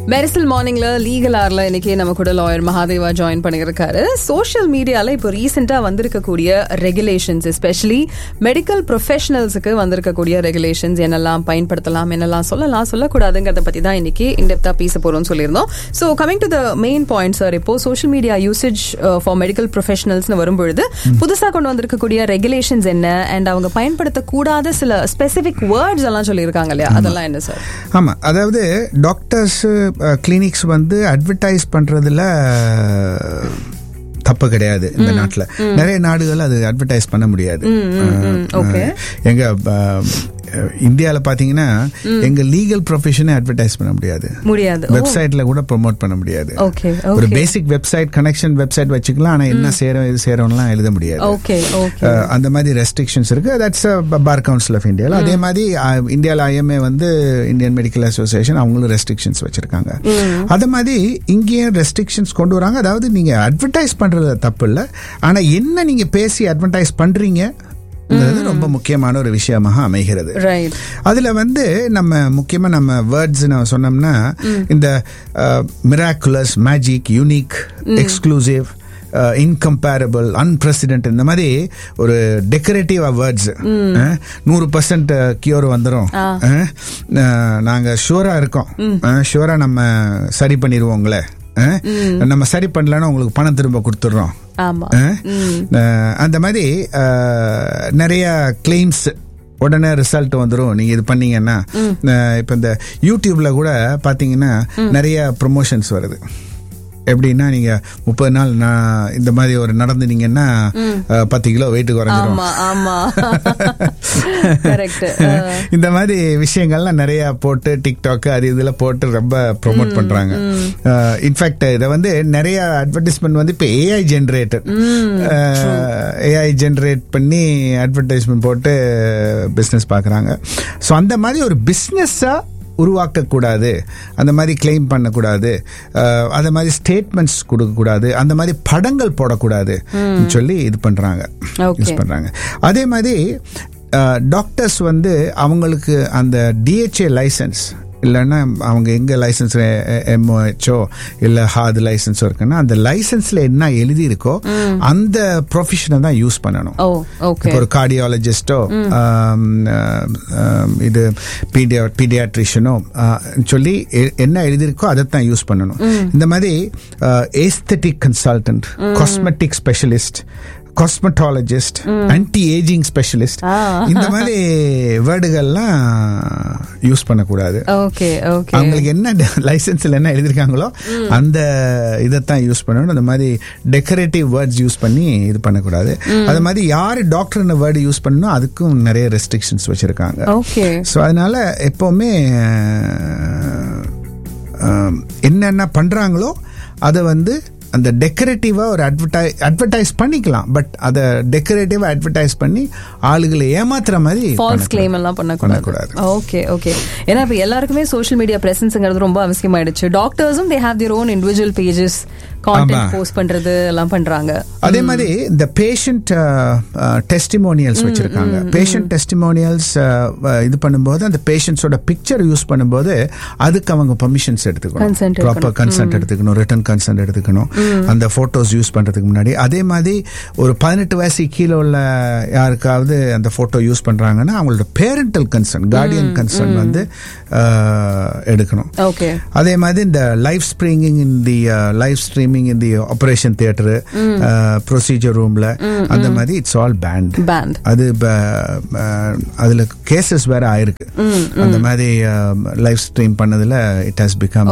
மெரிசல் மார்னிங்ல லீகல் ஆர்ல இன்னைக்கு நம்ம கூட லாயர் மகாதேவா ஜாயின் பண்ணியிருக்காரு சோஷியல் மீடியால இப்போ ரீசெண்டா வந்திருக்கக்கூடிய ரெகுலேஷன்ஸ் எஸ்பெஷலி மெடிக்கல் ப்ரொஃபஷனல்ஸுக்கு வந்திருக்கக்கூடிய ரெகுலேஷன்ஸ் என்னெல்லாம் பயன்படுத்தலாம் என்னெல்லாம் சொல்லலாம் சொல்லக்கூடாதுங்கிறத பத்தி தான் இன்னைக்கு இன்டெப்தா பேச போறோம்னு சொல்லியிருந்தோம் so coming to the main point sir இப்போ social media usage for medical ப்ரொஃபஷனல்ஸ்னு வரும்பொழுது புதுசா கொண்டு வந்திருக்கக்கூடிய ரெகுலேஷன்ஸ் என்ன அண்ட் அவங்க பயன்படுத்தக்கூடாத சில ஸ்பெசிபிக் வேர்ட்ஸ் எல்லாம் சொல்லியிருக்காங்க இல்லையா அதெல்லாம் என்ன சார் ஆமா அதாவது டாக்டர்ஸ் கிளினிக்ஸ் வந்து அட்வர்டைஸ் பண்றதுல தப்பு கிடையாது இந்த நாட்டுல நிறைய நாடுகள் அது அட்வர்டைஸ் பண்ண முடியாது okay. அஹ், எங்க இந்தியால பாத்தீங்கன்னா எங்க லீகல் ப்ரொஃபஷனை அட்வர்டைஸ் பண்ண முடியாது முடியாது ஓ, வெப்சைட்ல கூட ப்ரோமோட் பண்ண முடியாது ஓகே ஒரு okay basic website connection website வச்சுக்கலாம் ஆனா என்ன சேரும் இது சேரும்லாம் எழுத முடியாது ஓகே ஓகே அஹ், அந்த மாதிரி ரெஸ்ட்ரிக்ஷன்ஸ் இருக்கு தட்ஸ் பார் கவுன்சில் ஆஃப் இந்தியாவில் அதே மாதிரி அஹ், இந்தியால ஐஎம்ஏ வந்து இந்தியன் மெடிக்கல் அசோசியேஷன் அவங்களும் ரெஸ்ட்ரிக்ஷன்ஸ் வச்சிருக்காங்க அது மாதிரி இங்கேயும் ரெஸ்ட்ரிக்ஷன்ஸ் கொண்டு வராங்க அதாவது நீங்க அட்வர்டைஸ் பண்றது தப்பு இல்லை ஆனா என்ன நீங்க பேசி அட்வர்டைஸ் பண்றீங்க ரொம்ப முக்கியமான ஒரு விஷயமாக அமைகிறது ரைட் அதுல வந்து நம்ம முக்கியமா நம்ம வேர்ட்ஸ் நம்ம சொன்னோம்னா இந்த miraculous magic unique exclusive incomparable unprecedented இந்த மாதிரி ஒரு டெக்கரேட்டிவ் வேர்ட்ஸ் நூறு பர்சன்ட் கியூர் வந்துடும் நாங்க ஷூரா இருக்கோம் ஷூரா நம்ம சரி பண்ணிடுவோம் உங்களை அஹ், நம்ம சரி பண்ணலன்னா உங்களுக்கு பணம் திரும்ப கொடுத்துட்றோம் ஆமா அஹ், அஹ், அந்த மாதிரி அஹ், நிறைய கிளைம்ஸ் உடனே ரிசல்ட் வந்துடும் நீங்க இது பண்ணீங்கன்னா அஹ், இப்ப இந்த யூடியூப்ல கூட பாத்தீங்கன்னா நிறைய ப்ரொமோஷன்ஸ் வருது எப்படின்னா நீங்க முப்பது நாள் நான் இந்த மாதிரி ஒரு நடந்துனீங்கன்னா அஹ், பத்து கிலோ வெயிட் குறைஞ்சிரும் ஆமா ஆமா கரெக்ட் இந்த மாதிரி விஷயங்கள்லாம் நிறைய போட்டு டிக்டாக் அது இதுல போட்டு ரொம்ப ப்ரோமோட் பண்றாங்க இன்ஃபேக்ட் இதை வந்து நிறைய அட்வர்டைஸ்மெண்ட் வந்து இப்போ ஏஐ ஜென்ரேட்டட் ஏஐ ஜென்ரேட் பண்ணி அட்வர்டைஸ்மெண்ட் போட்டு பிஸ்னஸ் பார்க்குறாங்க ஸோ அந்த மாதிரி ஒரு பிஸ்னஸாக உருவாக்கக்கூடாது அந்த மாதிரி கிளைம் பண்ணக்கூடாது அஹ், அந்த மாதிரி ஸ்டேட்மெண்ட்ஸ் கொடுக்கக்கூடாது அந்த மாதிரி படங்கள் போடக்கூடாது சொல்லி இது பண்றாங்க Okay. யூஸ் பண்றாங்க அதே மாதிரி டாக்டர்ஸ் வந்து அவங்களுக்கு அந்த டிஹெச்ஏ லைசன்ஸ் இல்லைன்னா அவங்க எங்க லைசன்ஸ் எம்ஓஹெச்ஓ இல்ல ஹார்ட் லைசன்ஸோ இருக்குன்னா அந்த லைசன்ஸ்ல என்ன எழுதி இருக்கோ அந்த ப்ரொஃபஷனை தான் யூஸ் பண்ணணும் ஓ ஓகே இப்போ ஒரு கார்டியாலஜிஸ்டோ இது பீடியா பீடியாட்ரிஷனோ சொல்லி எ- என்ன எழுதியிருக்கோ அதைத்தான் யூஸ் பண்ணணும் இந்த மாதிரி aesthetic consultant cosmetic specialist cosmetologist anti ageing specialist இந்த மாதிரி வேர்டுகள்லாம் யூஸ் பண்ணக்கூடாது ஓகே ஓகே அவங்களுக்கு என்ன லைசன்ஸ்ல என்ன எழுதிருக்காங்களோ அந்த இதைத்தான் யூஸ் பண்ணணும் அந்த மாதிரி டெக்கரேட்டிவ் வேர்ட்ஸ் யூஸ் பண்ணி இது பண்ணக்கூடாது அது மாதிரி யார் டாக்டர் வேர்டு யூஸ் பண்ணணும் அதுக்கும் நிறைய ரெஸ்ட்ரிக்ஷன்ஸ் வச்சிருக்காங்க ஓகே ஸோ அதனால எப்பவுமே அஹ், அஹ், என்னென்ன பண்றாங்களோ அதை வந்து அந்த டெக்கரேட்டிவா ஒரு அட்வர்டை அட்வர்டைஸ் பண்ணிக்கலாம் பட் அதை டெக்கரேட்டிவா அட்வர்டைஸ் பண்ணி ஆளுகளை ஏமாத்துற மாதிரி ஃபால்ஸ் பண்ணக்கூடாது. கிளைம் எல்லாம் பண்ணக்கூடாது பண்ணக்கூடாது. ஓகே ஓகே ஏன்னா இப்ப எல்லாருக்குமே சோஷியல் மீடியா பிரசன்ஸ்ங்கிறது ரொம்ப அவசியமாயிடுச்சு டாக்டர்ஸும் they have their own individual pages content ஆமா. போஸ்ட் பண்றது எல்லாம் பண்றாங்க அதே மாதிரி இந்த பேஷண்ட் டெஸ்டிமோனியல்ஸ் வச்சிருக்காங்க பேஷண்ட் டெஸ்டிமோனியல்ஸ் இது பண்ணும்போது அந்த பேஷண்ட்ஸோட பிக்சர் யூஸ் பண்ணும்போது அதுக்கு அவங்க பர்மிஷன்ஸ் Consent எடுத்துக்கணும் எடுக்கணும். ப்ராப்பர் கன்சென்ட் எடுத்துக்கணும் ரிட்டன் கன்சென்ட் எடுத்துக்கணும் அந்த போட்டோஸ் யூஸ் பண்றதுக்கு முன்னாடி அதே மாதிரி ஒரு பதினெட்டு வயசு கீழே உள்ள யாருக்காவது அந்த போட்டோ யூஸ் பண்றாங்கன்னா அவங்களோட பேரண்டல் கன்சர்ன் கார்டியன் கன்சர்ன் வந்து அஹ், எடுக்கணும் ஓகே அதே மாதிரி இந்த live streaming in the live streaming in the operation theatre procedure ரூம்ல அந்த மாதிரி இட்ஸ் ஆல் பேண்ட் பேண்ட் அது ப- அஹ், அதுல கேசஸ் வேற ஆயிருக்கு அந்த மாதிரி லைவ் ஸ்ட்ரீம் பண்ணதுல it has become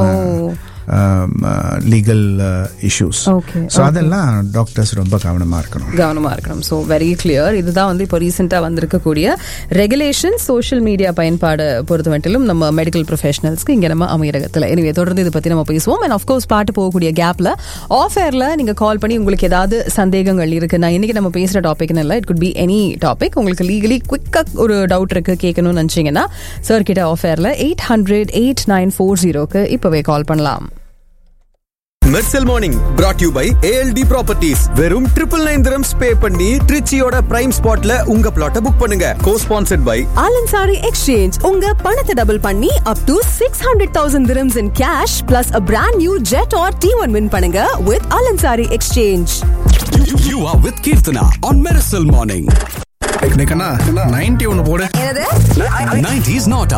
legal issues Okay, so அதெல்லாம் டாக்டர்ஸ் ரொம்ப கவனமா இருக்கணும் கவனமா இருக்கணும் ஸோ வெரி கிளியர் இதுதான் வந்து இப்போ ரீசெண்டாக வந்திருக்கக்கூடிய ரெகுலேஷன் சோஷியல் மீடியா பயன்பாடு பொறுத்த மட்டிலும் நம்ம மெடிக்கல் ப்ரொஃபஷனல்ஸ்க்கு இங்கே நம்ம அமீரகத்தில் எனவே தொடர்ந்து இதை பற்றி நம்ம பேசுவோம் அண்ட் ஆஃப்கோர்ஸ் பாட்டு போகக்கூடிய கேப்ல ஆஃப் ஏர்ல நீங்க கால் பண்ணி உங்களுக்கு ஏதாவது சந்தேகங்கள் இருக்கு நான் இன்னைக்கு நம்ம பேசுற டாபிக்னு இல்லை it could be any topic உங்களுக்கு லீகலி குவிக்கா ஒரு டவுட் இருக்கு கேட்கணும்னு நினைச்சீங்கன்னா சார் கிட்ட ஆஃப் ஏர்ல eight hundred eight nine four ஜீரோக்கு இப்பவே கால் பண்ணலாம் மெர்சல் morning brought you by ALT properties வெறும் ட்ரிபிள் நைன் திரம்ஸ் பே பண்ணி ட்ரிச்சியோட பிரைம் ஸ்பாட்ல உங்க பிளாட்டை புக் பண்ணுங்க co sponsored by Al Ansari exchange உங்க பணத்தை டபுள் பண்ணி up to six hundred thousand திரம்ஸ் in cash plus a brand new Jetour T one win பண்ணுங்க with Al Ansari exchange You are with Kirtana on Miracle Morning. Ninety ஒன்னு போடு என்னது 90s not